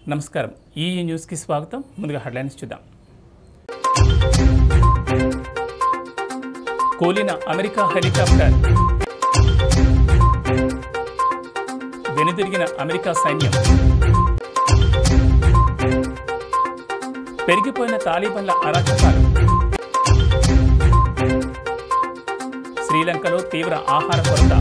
నమస్కారం ఈ న్యూస్కి స్వాగతం ముందుగా హెడ్లైన్స్ చూద్దాం కూలిన అమెరికా హెలికాప్టర్ వెనుదిరిగిన అమెరికా సైన్యం పెరిగిపోయిన తాలిబన్ల అరాచకాలు శ్రీలంకలో తీవ్ర ఆహార కొరత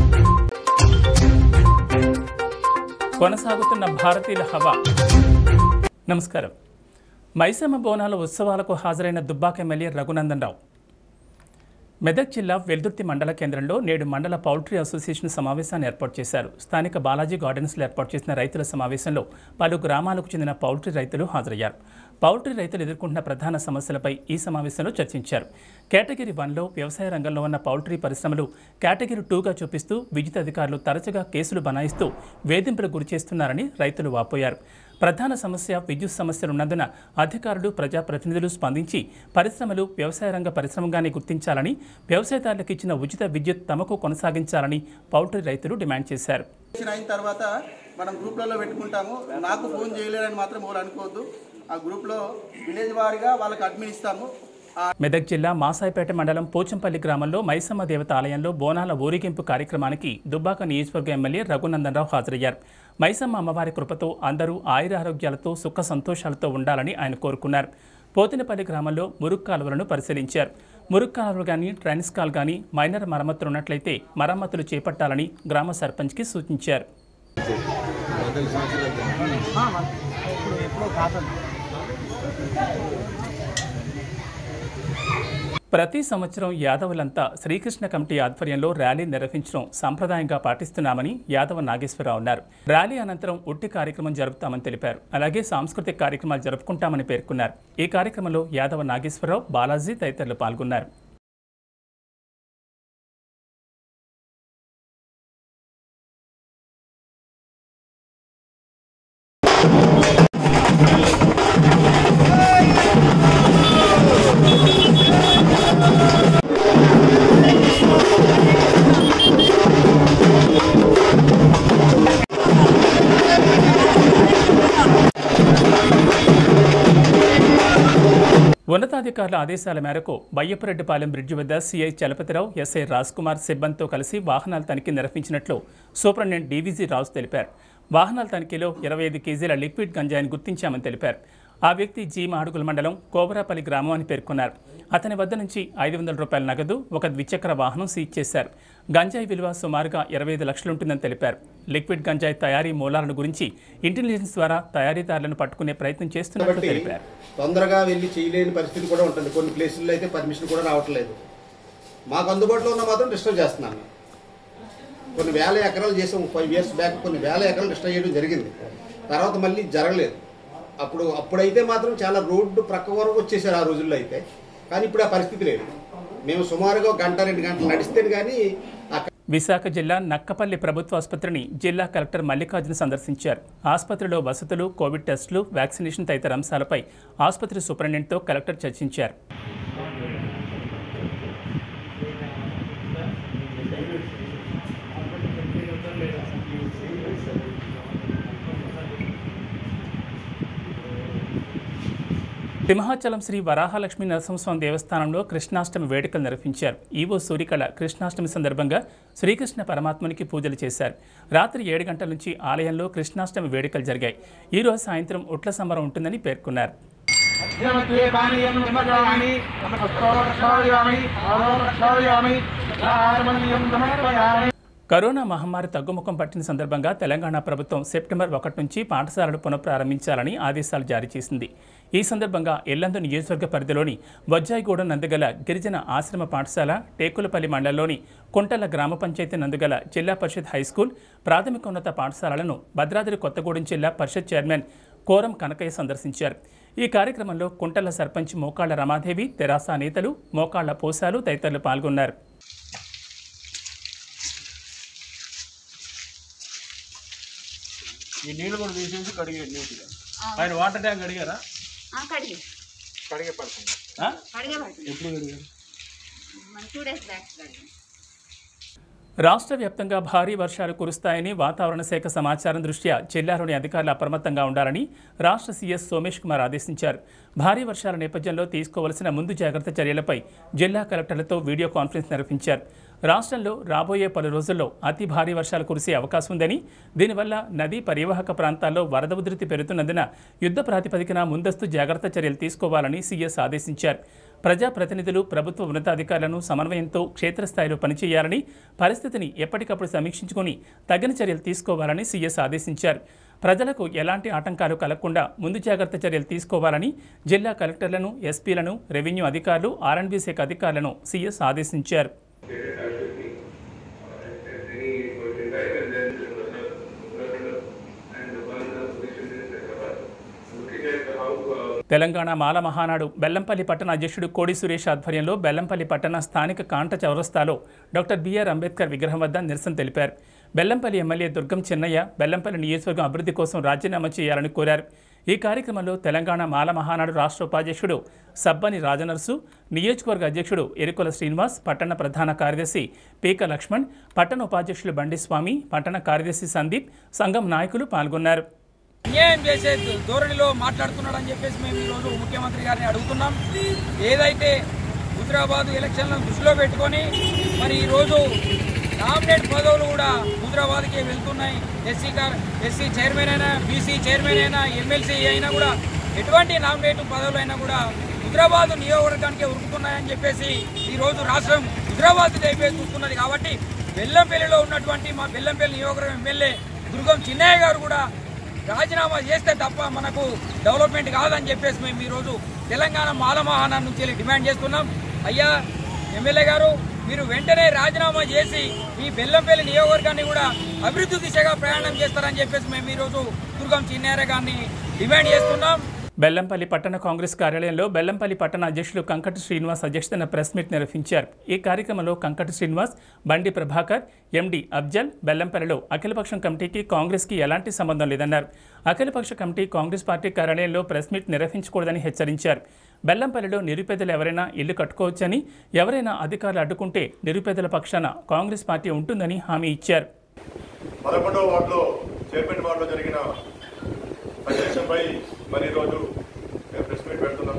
కొనసాగుతున్న భారతీయుల హవా నమస్కారం మైసమ్మ బోనాల ఉత్సవాలకు హాజరైన దుబ్బాక ఎమ్మెల్యే రఘునందన్ రావు మెదక్ జిల్లా వెల్దుర్తి మండల కేంద్రంలో నేడు మండల పౌల్ట్రీ అసోసియేషన్ సమావేశాన్ని ఏర్పాటు చేశారు స్థానిక బాలాజీ గార్డెన్స్లో ఏర్పాటు చేసిన రైతుల సమావేశంలో పలు గ్రామాలకు చెందిన పౌల్ట్రీ రైతులు హాజరయ్యారు పౌల్ట్రీ రైతులు ఎదుర్కొంటున్న ప్రధాన సమస్యలపై ఈ సమావేశంలో చర్చించారు కేటగిరీ వన్లో వ్యవసాయ రంగంలో ఉన్న పౌల్ట్రీ పరిశ్రమలు కేటగిరీ టూగా చూపిస్తూ విద్యుత్ అధికారులు తరచుగా కేసులు బనాయిస్తూ వేధింపులకు గురిచేస్తున్నారని రైతులు వాపోయారు ప్రధాన సమస్య విద్యుత్ సమస్యలు ఉన్నందున అధికారులు ప్రజాప్రతినిధులు స్పందించి పరిశ్రమలు వ్యవసాయ రంగ పరిశ్రమగానే గుర్తించాలని వ్యవసాయదారులకు ఇచ్చిన ఉచిత విద్యుత్ తమకు కొనసాగించాలని పౌల్ట్రీ రైతులు డిమాండ్ చేశారు ఎలక్షన్ అయిన తర్వాత మనం గ్రూప్లలో పెట్టుకుంటాము నాకు ఫోన్ చేయలేరని మాత్రం ఎవరు అనుకోవద్దు ఆ గ్రూప్లో విలేజ్ వారీగా వాళ్ళకి అడ్మిన్ ఇస్తాము ఆ మెదక్ జిల్లా మాసాయిపేట మండలం పోచంపల్లి గ్రామంలో మైసమ్మ దేవత ఆలయంలో బోనాల ఊరేగింపు కార్యక్రమానికి దుబ్బాక నియోజకవర్గ ఎమ్మెల్యే రఘునందనరావు హాజరయ్యారు మైసమ్మ అమ్మవారి కృపతో అందరూ ఆయురారోగ్యాలతో సుఖ సంతోషాలతో ఉండాలని ఆయన కోరుకున్నారు పోతినపల్లి గ్రామంలో మురుగు కాలువలను పరిశీలించారు మురుగు కాలువలు కానీ ట్రైన్స్ కాల్ కానీ మైనర్ మరమ్మతులు ఉన్నట్లయితే మరమ్మతులు చేపట్టాలని గ్రామ సర్పంచ్కి సూచించారు ప్రతి సంవత్సరం యాదవులంతా శ్రీకృష్ణ కమిటీ ఆధ్వర్యంలో ర్యాలీ నిర్వహించడం సంప్రదాయంగా పాటిస్తున్నామని యాదవ నాగేశ్వరరావు అన్నారు ర్యాలీ అనంతరం ఉట్టి కార్యక్రమం జరుపుతామని తెలిపారు అలాగే సాంస్కృతిక కార్యక్రమాలు జరుపుకుంటామని పేర్కొన్నారు ఈ కార్యక్రమంలో యాదవ నాగేశ్వరరావు బాలాజీ తదితరులు పాల్గొన్నారు ఉన్నతాధికారుల ఆదేశాల మేరకు బయ్యపురెడ్డిపాలెం బ్రిడ్జి వద్ద సీఐ చలపతిరావు ఎస్ఐ రాజ్ కుమార్ సిబ్బందితో కలిసి వాహనాల తనిఖీ నిర్వహించినట్లు సూపరింటెండెంట్ డీవీజీ రాజు తెలిపారు వాహనాల తనిఖీలో ఇరవై ఐదు కేజీల లిక్విడ్ గంజాయిని గుర్తించామని తెలిపారు ఆ వ్యక్తి జీ మాడుగుల మండలం కోబరాపల్లి గ్రామం అని పేర్కొన్నారు అతని వద్ద నుంచి ఐదు వందల రూపాయల నగదు ఒక ద్విచక్ర వాహనం సీజ్ చేశారు గంజాయి విలువ సుమారుగా ఇరవై ఐదు లక్షలుంటుందని తెలిపారు లిక్విడ్ గంజాయి తయారీ మూలాలను గురించి ఇంటెలిజెన్స్ ద్వారా తయారీదారులను పట్టుకునే ప్రయత్నం చేస్తున్నట్లు కాబట్టి తెలిపారు తొందరగా వెళ్ళి చేయలేని పరిస్థితి కూడా ఉంటుంది కొన్ని ప్లేసుల్లో అయితే పర్మిషన్ కూడా రావట్లేదు మాకు అందుబాటులో ఉన్న మాత్రం డిస్టర్బ్ చేస్తున్నాను కొన్ని వేల ఎకరాలు చేసాం ఫైవ్ ఇయర్స్ బ్యాక్ కొన్ని వేల ఎకరాలు డిస్టర్బ్ చేయడం జరిగింది తర్వాత మళ్ళీ జరగలేదు అప్పుడు అప్పుడైతే మాత్రం చాలా రోడ్డు ప్రక్క వరకు వచ్చేసారు ఆ రోజుల్లో అయితే కానీ ఇప్పుడు ఆ పరిస్థితి లేదు మేము సుమారుగా ఒక గంట రెండు గంటలు నడిస్తే కానీ ఆ విశాఖ జిల్లా నక్కపల్లి ప్రభుత్వ ఆసుపత్రిని జిల్లా కలెక్టర్ మల్లికార్జున సందర్శించారు ఆసుపత్రిలో వసతులు కోవిడ్ టెస్టులు వ్యాక్సినేషన్ తదితర అంశాలపై ఆసుపత్రి సూపరింటెండెంట్తో కలెక్టర్ చర్చించారు సింహాచలం శ్రీ వరాహలక్ష్మి నరసింహస్వామి దేవస్థానంలో కృష్ణాష్టమి వేడుకలు నిర్వహించారు ఈవో సూరికళ కృష్ణాష్టమి సందర్భంగా శ్రీకృష్ణ పరమాత్మనికి పూజలు చేశారు రాత్రి ఏడు గంటల నుంచి ఆలయంలో కృష్ణాష్టమి వేడుకలు జరిగాయి ఈ రోజు సాయంత్రం ఉట్ల సంబరం ఉంటుందని పేర్కొన్నారు ధ్రువత్వే పానీయం సమర్పయామి నమస్కారామి ఆరోగ్యామి ఆత్మనీయం సమర్పయామి కరోనా మహమ్మారి తగ్గుముఖం పట్టిన సందర్భంగా తెలంగాణ ప్రభుత్వం సెప్టెంబర్ ఒకటి నుంచి పాఠశాలలు పునఃప్రారంభించాలని ఆదేశాలు జారీ చేసింది ఈ సందర్భంగా ఎల్లందు నియోజకవర్గ పరిధిలోని వజ్జాయిగూడ నందుగల గిరిజన ఆశ్రమ పాఠశాల టేకులపల్లి మండలంలోని కుంటల గ్రామ పంచాయతీ నందుగల జిల్లా పరిషత్ హైస్కూల్ ప్రాథమికోన్నత పాఠశాలలను భద్రాద్రి కొత్తగూడెం జిల్లా పరిషత్ చైర్మన్ కోరం కనకయ్య సందర్శించారు ఈ కార్యక్రమంలో కుంటల సర్పంచ్ మోకాళ్ల రమాదేవి తెరాస నేతలు మోకాళ్ల పోసాలు తదితరులు పాల్గొన్నారు ఈ నీళ్ళు కూడా తీసేసి కడిగేయండి నీట్గా ఆయన వాటర్ ట్యాంక్ అడిగారా ఆ, కడిగి కడిగే పడుతుంది కడిగే పడుతుంది ఎప్పుడు కడిగారు మన టూ డేస్ బ్యాక్ కడిగి రాష్ట్ర వ్యాప్తంగా భారీ వర్షాలు కురుస్తాయని వాతావరణ శాఖ సమాచారం దృష్ట్యా జిల్లాలోని అధికారులు అప్రమత్తంగా ఉండాలని రాష్ట్ర సీఎస్ సోమేష్ కుమార్ ఆదేశించారు భారీ వర్షాల నేపథ్యంలో తీసుకోవలసిన ముందు జాగ్రత్త చర్యలపై జిల్లా కలెక్టర్లతో వీడియో కాన్ఫరెన్స్ నిర్వహించారు రాష్ట్రంలో రాబోయే పలు రోజుల్లో అతి భారీ వర్షాలు కురిసే అవకాశం ఉందని దీనివల్ల నదీ పరివాహక ప్రాంతాల్లో వరద ఉధృతి పెరుగుతున్నందున యుద్ధ ప్రాతిపదికన ముందస్తు జాగ్రత్త చర్యలు తీసుకోవాలని సీఎస్ ఆదేశించారు ప్రజాప్రతినిధులు ప్రభుత్వ ఉన్నతాధికారులను సమన్వయంతో క్షేత్రస్థాయిలో పనిచేయాలని పరిస్థితిని ఎప్పటికప్పుడు సమీక్షించుకుని తగిన చర్యలు తీసుకోవాలని సీఎస్ ఆదేశించారు ప్రజలకు ఎలాంటి ఆటంకాలు కలగకుండా ముందు జాగ్రత్త చర్యలు తీసుకోవాలని జిల్లా కలెక్టర్లను ఎస్పీలను రెవెన్యూ అధికారులు ఆర్ఎండ్బీ శాఖ అధికారులను సీఎస్ ఆదేశించారు తెలంగాణ మాల మహానాడు బెల్లంపల్లి పట్టణ అధ్యక్షుడు కోడి సురేష్ ఆధ్వర్యంలో బెల్లంపల్లి పట్టణ స్థానిక కాంట చౌరస్తాలో డాక్టర్ బిఆర్ అంబేద్కర్ విగ్రహం వద్ద నిరసన తెలిపారు బెల్లంపల్లి ఎమ్మెల్యే దుర్గం చెన్నయ్య బెల్లంపల్లి నియోజకవర్గం అభివృద్ధి కోసం రాజీనామా చేయాలని కోరారు ఈ కార్యక్రమంలో తెలంగాణ మాల మహానాడు రాష్ట్ర ఉపాధ్యక్షుడు సబ్బని రాజనర్సు నియోజకవర్గ అధ్యక్షుడు ఎరుకొల శ్రీనివాస్ పట్టణ ప్రధాన కార్యదర్శి పీక లక్ష్మణ్ పట్టణ ఉపాధ్యక్షులు బండి స్వామి పట్టణ కార్యదర్శి సందీప్ సంఘం నాయకులు పాల్గొన్నారు అన్యాయం చేసే ధోరణిలో మాట్లాడుతున్నాడని చెప్పేసి మేము ఈరోజు ముఖ్యమంత్రి గారిని అడుగుతున్నాం ఏదైతే హుజరాబాద్ ఎలక్షన్లను దృష్టిలో పెట్టుకొని మరి ఈరోజు నామినేట్ పదవులు కూడా హుజరాబాద్కే వెళ్తున్నాయి ఎస్సీ కార్ ఎస్సీ చైర్మన్ అయినా బీసీ చైర్మన్ అయినా ఎమ్మెల్సీ అయినా కూడా ఎటువంటి నామినేట్ పదవులు అయినా కూడా హుజరాబాద్ నియోజకవర్గానికే ఉరుకుతున్నాయని చెప్పేసి ఈరోజు రాష్ట్రం హుజరాబాద్ అయిపోయి చూస్తున్నది కాబట్టి బెల్లంపల్లిలో ఉన్నటువంటి మా బెల్లంపల్లి నియోజకవర్గం ఎమ్మెల్యే దుర్గం చిన్నయ్య గారు కూడా రాజీనామా చేస్తే తప్ప మనకు డెవలప్మెంట్ కాదని చెప్పేసి మేము ఈరోజు తెలంగాణ మాల మహానాడు నుంచి వెళ్ళి డిమాండ్ చేస్తున్నాం అయ్యా ఎమ్మెల్యే గారు మీరు వెంటనే రాజీనామా చేసి ఈ బెల్లంపల్లి నియోజకవర్గాన్ని కూడా అభివృద్ధి దిశగా ప్రయాణం చేస్తారని చెప్పేసి మేము ఈరోజు దుర్గం చిన్నార గారిని డిమాండ్ చేస్తున్నాం బెల్లంపల్లి పట్టణ కాంగ్రెస్ కార్యాలయంలో బెల్లంపల్లి పట్టణ అధ్యక్షులు కంకటి శ్రీనివాస్ అధ్యక్షతన ప్రెస్ మీట్ నిర్వహించారు ఈ కార్యక్రమంలో కంకటి శ్రీనివాస్ బండి ప్రభాకర్ ఎండి అఫ్జల్ బెల్లంపల్లిలో అఖిలపక్షం కమిటీకి కాంగ్రెస్కి ఎలాంటి సంబంధం లేదన్నారు అఖిలపక్ష కమిటీ కాంగ్రెస్ పార్టీ కార్యాలయంలో ప్రెస్ మీట్ నిర్వహించకూడదని హెచ్చరించారు బెల్లంపల్లిలో నిరుపేదలు ఎవరైనా ఇల్లు కట్టుకోవచ్చని ఎవరైనా అధికారులు అడ్డుకుంటే నిరుపేదల పక్షాన కాంగ్రెస్ పార్టీ ఉంటుందని హామీ ఇచ్చారు పదకొండవ వార్డులో చైర్మన్ వార్డులో జరిగిన సన్నివేశంపై మరి ఈరోజు మేము ప్రెస్ మీట్ పెడుతున్నాం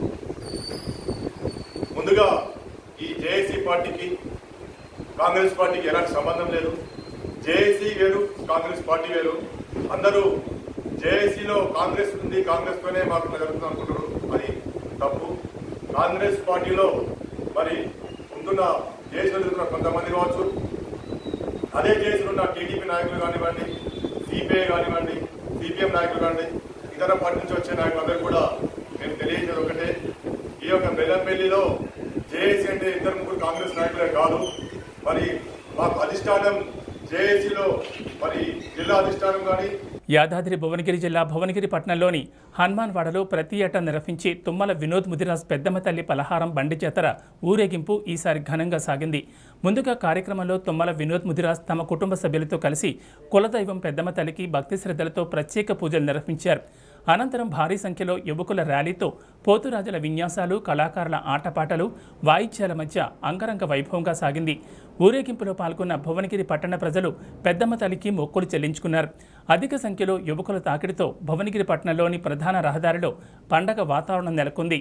ముందుగా ఈ జేఏసీ పార్టీకి కాంగ్రెస్ పార్టీకి ఎలాంటి సంబంధం లేదు జేఏసీ వేరు కాంగ్రెస్ పార్టీ వేరు అందరూ జేఏసీలో కాంగ్రెస్ ఉంది కాంగ్రెస్ తోనే మాకు జరుగుతుంది అనుకుంటారు అది తప్పు కాంగ్రెస్ పార్టీలో మరి ఉంటున్న జేఏసీలో జరుగుతున్న కొంతమంది కావచ్చు అదే కేసులో ఉన్న టీడీపీ నాయకులు కానివ్వండి సిపిఐ కానివ్వండి సిపిఎం నాయకులు కానివ్వండి ఇతర పార్టీ నుంచి వచ్చే నాయకులందరూ కూడా మేము తెలియజేది ఒకటే ఈ యొక్క బెల్లంపల్లిలో జేఏసీ అంటే ఇద్దరు ముగ్గురు కాంగ్రెస్ నాయకులే కాదు మరి మాకు అధిష్టానం జేఏసీలో మరి జిల్లా అధిష్టానం కానీ యాదాద్రి భువనగిరి జిల్లా భువనగిరి పట్టణంలోని హనుమాన్వాడలో ప్రతి ఏటా నిర్వహించే తుమ్మల వినోద్ ముదిరాజ్ పెద్దమ్మ తల్లి పలహారం బండి జాతర ఊరేగింపు ఈసారి ఘనంగా సాగింది ముందుగా కార్యక్రమంలో తుమ్మల వినోద్ ముదిరాజ్ తమ కుటుంబ సభ్యులతో కలిసి కులదైవం పెద్దమ్మ తల్లికి భక్తి శ్రద్ధలతో ప్రత్యేక పూజలు నిర్వహించారు అనంతరం భారీ సంఖ్యలో యువకుల ర్యాలీతో పోతురాజుల విన్యాసాలు కళాకారుల ఆటపాటలు వాయిద్యాల మధ్య అంగరంగ వైభవంగా సాగింది ఊరేగింపులో పాల్గొన్న భువనగిరి పట్టణ ప్రజలు పెద్దమ్మ తల్లికి మొక్కులు చెల్లించుకున్నారు అధిక సంఖ్యలో యువకుల తాకిడితో భువనగిరి పట్టణంలోని ప్రధాన రహదారిలో పండగ వాతావరణం నెలకొంది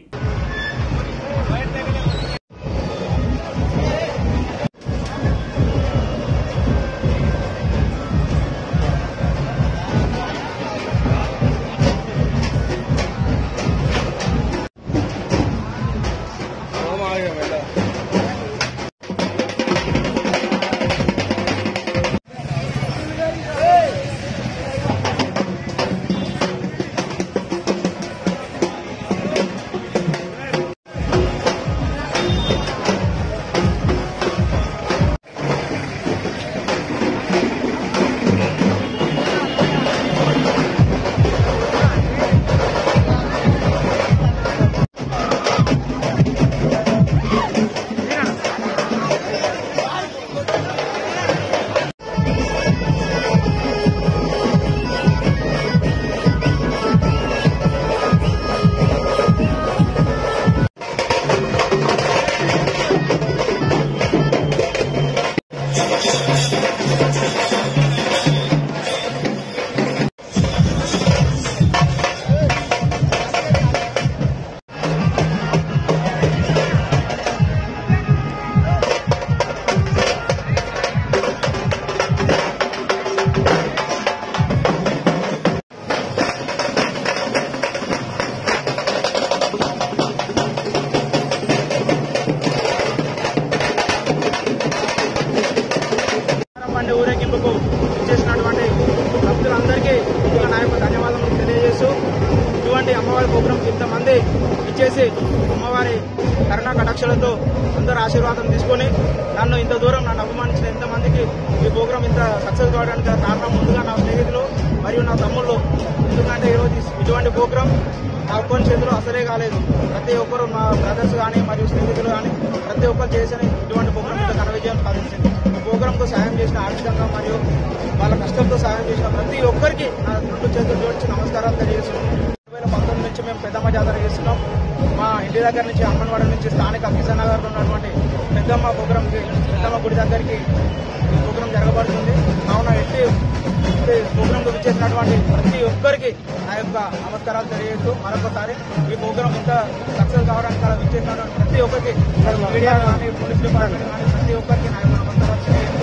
పండి ఊరేగింపుకు చేసినటువంటి భక్తులందరికీ ముందుగా నా యొక్క ధన్యవాదాలు తెలియజేస్తూ ఇటువంటి అమ్మవారి ప్రోగ్రాం ఇంతమంది ఇచ్చేసి అమ్మవారి కరుణా కటాక్షలతో అందరూ ఆశీర్వాదం తీసుకొని నన్ను ఇంత దూరం నన్ను అభిమానించిన ఇంతమందికి ఈ ప్రోగ్రాం ఇంత సక్సెస్ కావడానికి గల కారణం ముందుగా నా స్నేహితులు మరియు నా తమ్ముళ్ళు ఎందుకంటే ఈరోజు ఇటువంటి ప్రోగ్రాం నా ఒక్కరి చేతిలో అసలే కాలేదు ప్రతి ఒక్కరు మా బ్రదర్స్ కానీ మరియు స్నేహితులు కానీ ప్రతి ఒక్కరు చేసిన ఇటువంటి ప్రోగ్రాం ఇంత ఘన విజయం సాధించింది ఈ ప్రోగ్రాంకు సాయం చేసిన ఆర్థికంగా మరియు వాళ్ళ కష్టంతో సాయం చేసిన ప్రతి ఒక్కరికి నా రెండు చేతులు జోడించి నమస్కారాలు తెలియజేస్తున్నాను రెండు వేల పంతొమ్మిది నుంచి మేము పెద్దమ్మ జాతర చేస్తున్నాం మా ఇంటి దగ్గర నుంచి అంగన్వాడీ నుంచి స్థానిక కిషన్ నగర్లో ఉన్నటువంటి పెద్దమ్మ ప్రోగ్రాంకి పెద్దమ్మ గుడి దగ్గరికి ఈ ప్రోగ్రాం జరగబడుతుంది కావున ఎట్టి ఈ ప్రోగ్రాంకు విచ్చేసినటువంటి ప్రతి ఒక్కరికి నా యొక్క నమస్కారాలు తెలియజేస్తూ మరొకసారి ఈ ప్రోగ్రాం ఇంత సక్సెస్ కావడానికి అలా విచ్చేసినటువంటి ప్రతి ఒక్కరికి మీడియా కానీ పోలీస్ డిపార్ట్మెంట్ కానీ ప్రతి ఒక్కరికి నా యొక్క నమస్కారాలు తెలియజేస్తూ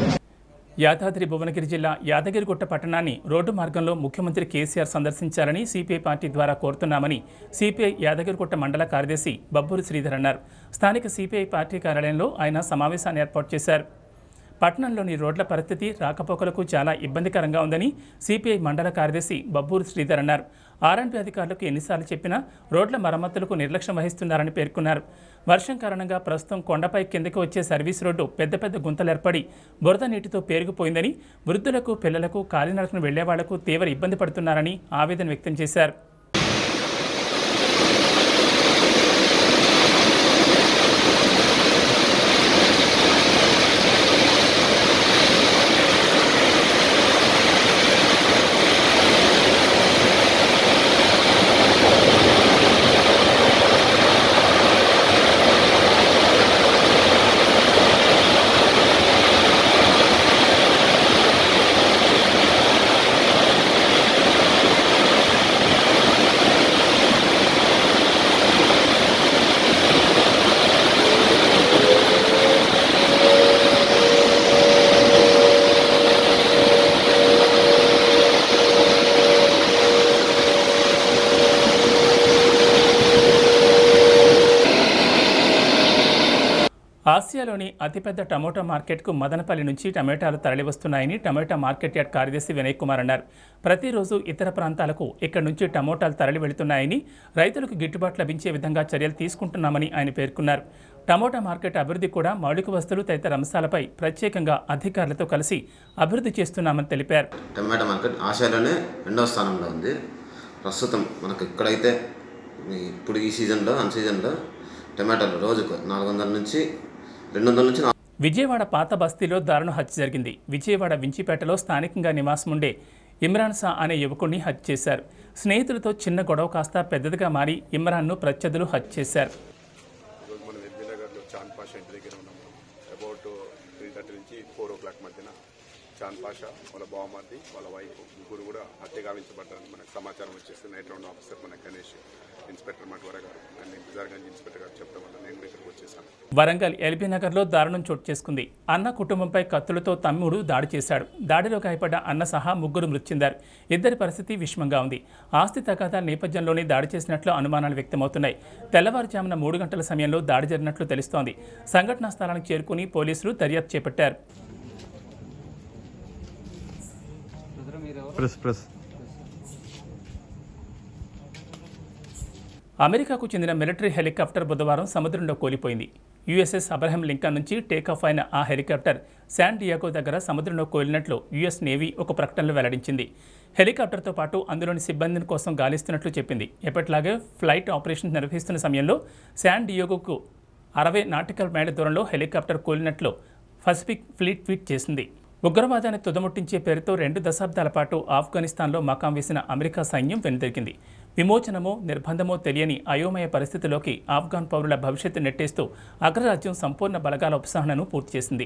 యాదాద్రి భువనగిరి జిల్లా యాదగిరిగుట్ట పట్టణాన్ని రోడ్డు మార్గంలో ముఖ్యమంత్రి కేసీఆర్ సందర్శించాలని సిపిఐ పార్టీ ద్వారా కోరుతున్నామని సిపిఐ యాదగిరిగుట్ట మండల కార్యదర్శి బబ్బూరి శ్రీధర్ అన్నారు స్థానిక సిపిఐ పార్టీ కార్యాలయంలో ఆయన సమావేశాన్ని ఏర్పాటు చేశారు పట్టణంలోని రోడ్ల పరిస్థితి రాకపోకలకు చాలా ఇబ్బందికరంగా ఉందని సిపిఐ మండల కార్యదర్శి బబ్బూరు శ్రీధర్ అన్నారు ఆర్ఎండ్బి అధికారులకు ఎన్నిసార్లు చెప్పినా రోడ్ల మరమ్మతులకు నిర్లక్ష్యం వహిస్తున్నారని పేర్కొన్నారు వర్షం కారణంగా ప్రస్తుతం కొండపై కిందకి వచ్చే సర్వీస్ రోడ్డు పెద్ద పెద్ద గుంతలు ఏర్పడి బురద నీటితో పేరుకుపోయిందని వృద్ధులకు పిల్లలకు కాలినడకను వెళ్లే వాళ్లకు తీవ్ర ఇబ్బంది పడుతున్నారని ఆవేదన వ్యక్తం చేశారు ఆసియాలోని అతిపెద్ద టమోటా మార్కెట్కు మదనపల్లి నుంచి టమాటాలు తరలివస్తున్నాయని టమాటా మార్కెట్ యార్డ్ కార్యదర్శి వినయ్ కుమార్ అన్నారు ప్రతిరోజు ఇతర ప్రాంతాలకు ఇక్కడి నుంచి టమోటాలు తరలి వెళుతున్నాయని రైతులకు గిట్టుబాటు లభించే విధంగా చర్యలు తీసుకుంటున్నామని ఆయన పేర్కొన్నారు టమోటా మార్కెట్ అభివృద్ధి కూడా మౌలిక వస్తువులు తదితర అంశాలపై ప్రత్యేకంగా అధికారులతో కలిసి అభివృద్ధి చేస్తున్నామని తెలిపారు టమాటా మార్కెట్ ఆసియాలోనే రెండవ స్థానంలో ఉంది ప్రస్తుతం మనకు ఇక్కడైతే ఈ- ఇప్పుడు ఈ సీజన్లో అన్ సీజన్లో టమాటాలు రోజుకు నాలుగు వందల నుంచి రెండు వందల నుంచి నాలుగు విజయవాడ పాత బస్తీలో దారుణ హత్య జరిగింది విజయవాడ వించిపేటలో స్థానికంగా నివాసం ఉండే ఇమ్రాన్ షా అనే యువకుడిని హత్య చేశారు స్నేహితులతో చిన్న గొడవ కాస్త పెద్దదిగా మారి ఇమ్రాన్ను ప్రత్యర్థులు హత్య చేశారు ఈరోజు మనం ఎల్బీ నగర్లో చాంద్ పాషా ఇంటి దగ్గర ఉన్నాము అబౌట్ త్రీ థర్టీ నుంచి ఫోర్ ఓ క్లాక్ మధ్యన చాంద్ పాషా వాళ్ళ బావమర్ది వాళ్ళ వైఫ్ ముగ్గురు కూడా హత్య గావించబడ్డారని మనకు సమాచారం వచ్చేసి నైట్ రౌండ్ ఆఫీసర్ మన గణేష్ ఇన్స్పెక్టర్ మట్వర గారు అండ్ ఇంతజార్ గంజ్ ఇన్స్పెక్టర్ గారు చెప్పడం వల్ల నేను కూడా ఇక్కడికి వచ్చేసాను వరంగల్ ఎల్బీ నగర్లో దారుణం చోటు చేసుకుంది అన్న కుటుంబంపై కత్తులతో తమ్ముడు దాడి చేశాడు దాడిలో గాయపడ్డ అన్న సహా ముగ్గురు మృతి చెందారు ఇద్దరి పరిస్థితి విషమంగా ఉంది ఆస్తి తగాదాల నేపథ్యంలోనే దాడి చేసినట్లు అనుమానాలు వ్యక్తమవుతున్నాయి తెల్లవారుజామున మూడు గంటల సమయంలో దాడి జరిగినట్లు తెలుస్తోంది సంఘటనా స్థలానికి చేరుకుని పోలీసులు దర్యాప్తు చేపట్టారు ప్రెస్ ప్రెస్ అమెరికాకు చెందిన మిలిటరీ హెలికాప్టర్ బుధవారం సముద్రంలో కూలిపోయింది యుఎస్ఎస్ అబ్రహం లింకన్ నుంచి టేకాఫ్ అయిన ఆ హెలికాప్టర్ శాన్ డియాగో దగ్గర సముద్రంలో కూలినట్లు యుఎస్ నేవీ ఒక ప్రకటనలో వెల్లడించింది హెలికాప్టర్తో పాటు అందులోని సిబ్బందిని కోసం గాలిస్తున్నట్లు చెప్పింది ఎప్పటిలాగే ఫ్లైట్ ఆపరేషన్ నిర్వహిస్తున్న సమయంలో శాన్ డియాగోకు అరవై నాటికల్ మైళ్ళ దూరంలో హెలికాప్టర్ కూలినట్లు పసిఫిక్ ఫ్లీట్ ట్వీట్ చేసింది ఉగ్రవాదాన్ని తుదముట్టించే పేరుతో రెండు దశాబ్దాల పాటు ఆఫ్ఘనిస్తాన్లో మకాం వేసిన అమెరికా సైన్యం వెనుదిరిగింది విమోచనమో నిర్బంధమో తెలియని అయోమయ పరిస్థితిలోకి ఆఫ్ఘాన్ పౌరుల భవిష్యత్తు నెట్టేస్తూ అగ్రరాజ్యం సంపూర్ణ బలగాల ఉపసంహరణను పూర్తి చేసింది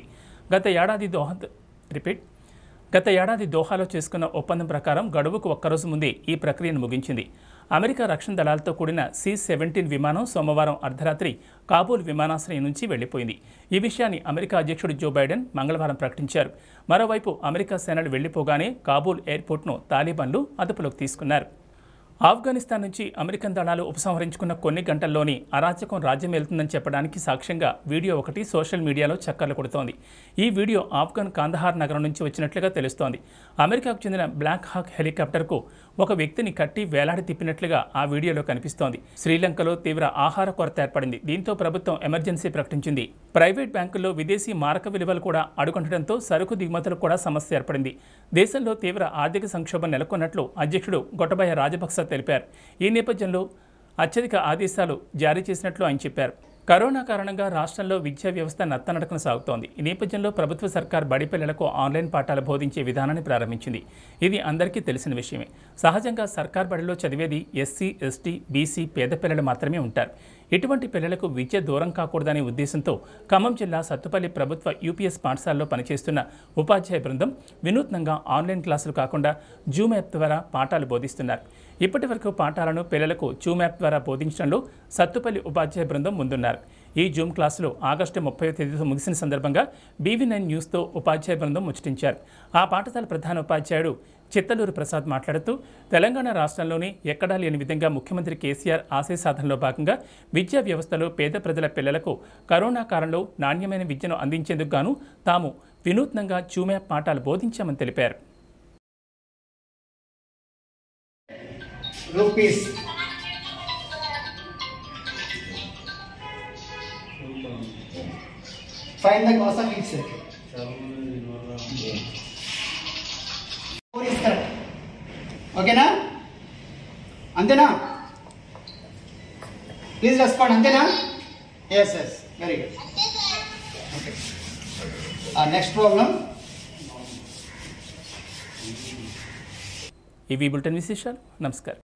గత ఏడాది దోహ రిపీట్ గత ఏడాది దోహాలో చేసుకున్న ఒప్పందం ప్రకారం గడువుకు ఒక్కరోజు ముందే ఈ ప్రక్రియను ముగించింది అమెరికా రక్షణ దళాలతో కూడిన సి సెవెంటీన్ విమానం సోమవారం అర్ధరాత్రి కాబూల్ విమానాశ్రయం నుంచి వెళ్లిపోయింది ఈ విషయాన్ని అమెరికా అధ్యక్షుడు జో బైడెన్ మంగళవారం ప్రకటించారు మరోవైపు అమెరికా సేనలు వెళ్లిపోగానే కాబూల్ ఎయిర్పోర్ట్ను తాలిబాన్లు అదుపులోకి తీసుకున్నారు ఆఫ్ఘనిస్తాన్ నుంచి అమెరికన్ దళాలు ఉపసంహరించుకున్న కొన్ని గంటల్లోనే అరాచకం రాజ్యం వెళ్తుందని చెప్పడానికి సాక్ష్యంగా వీడియో ఒకటి సోషల్ మీడియాలో చక్కర్లు కొడుతోంది ఈ వీడియో ఆఫ్ఘన్ కాందహార్ నగరం నుంచి వచ్చినట్లుగా తెలుస్తోంది అమెరికాకు చెందిన బ్లాక్ హాక్ హెలికాప్టర్కు ఒక వ్యక్తిని కట్టి వేలాడి తిప్పినట్లుగా ఆ వీడియోలో కనిపిస్తోంది శ్రీలంకలో తీవ్ర ఆహార కొరత ఏర్పడింది దీంతో ప్రభుత్వం ఎమర్జెన్సీ ప్రకటించింది ప్రైవేట్ బ్యాంకుల్లో విదేశీ మారక విలువలు కూడా అడుగంటడంతో సరుకు దిగుమతులకు కూడా సమస్య ఏర్పడింది దేశంలో తీవ్ర ఆర్థిక సంక్షోభం నెలకొన్నట్లు అధ్యక్షుడు గొట్టబయ రాజపక్స తెలిపారు ఈ నేపథ్యంలో అత్యధిక ఆదేశాలు జారీ చేసినట్లు ఆయన చెప్పారు కరోనా కారణంగా రాష్ట్రంలో విద్యా వ్యవస్థ నత్తనడకన సాగుతోంది ఈ నేపథ్యంలో ప్రభుత్వ సర్కార్ బడి పిల్లలకు ఆన్లైన్ పాఠాలు బోధించే విధానాన్ని ప్రారంభించింది ఇది అందరికీ తెలిసిన విషయమే సహజంగా సర్కార్ బడిలో చదివేది ఎస్సీ ఎస్టీ బీసీ పేద పిల్లలు మాత్రమే ఉంటారు ఇటువంటి పిల్లలకు విద్య దూరం కాకూడదనే ఉద్దేశంతో ఖమ్మం జిల్లా సత్తుపల్లి ప్రభుత్వ యూపీఎస్ పాఠశాలలో పనిచేస్తున్న ఉపాధ్యాయ బృందం వినూత్నంగా ఆన్లైన్ క్లాసులు కాకుండా జూమ్ యాప్ ద్వారా పాఠాలు బోధిస్తున్నారు ఇప్పటి వరకు పాఠాలను పిల్లలకు జూమ్ యాప్ ద్వారా బోధించడంలో సత్తుపల్లి ఉపాధ్యాయ బృందం ముందున్నారు ఈ జూమ్ క్లాసులు ఆగస్టు ముప్పై తేదీతో ముగిసిన సందర్భంగా బీవీ నైన్ న్యూస్తో ఉపాధ్యాయ బృందం ముచ్చటించారు ఆ పాఠశాల ప్రధాన ఉపాధ్యాయుడు చిత్తలూరు ప్రసాద్ మాట్లాడుతూ తెలంగాణ రాష్ట్రంలోని ఎక్కడా లేని విధంగా ముఖ్యమంత్రి కేసీఆర్ ఆశయ సాధనలో భాగంగా విద్యా వ్యవస్థలో పేద ప్రజల పిల్లలకు కరోనా కాలంలో నాణ్యమైన విద్యను అందించేందుకు గాను తాము వినూత్నంగా జూమ్ యాప్ పాఠాలు బోధించామని తెలిపారు rupees. Find the cos of each set. Four is correct. ఓకేనా అంతేనా ప్లీజ్ రెస్పాండ్ అంతేనా yes yes very good okay next problem ఇవి బులెటిన్ విశేషాలు నమస్కారం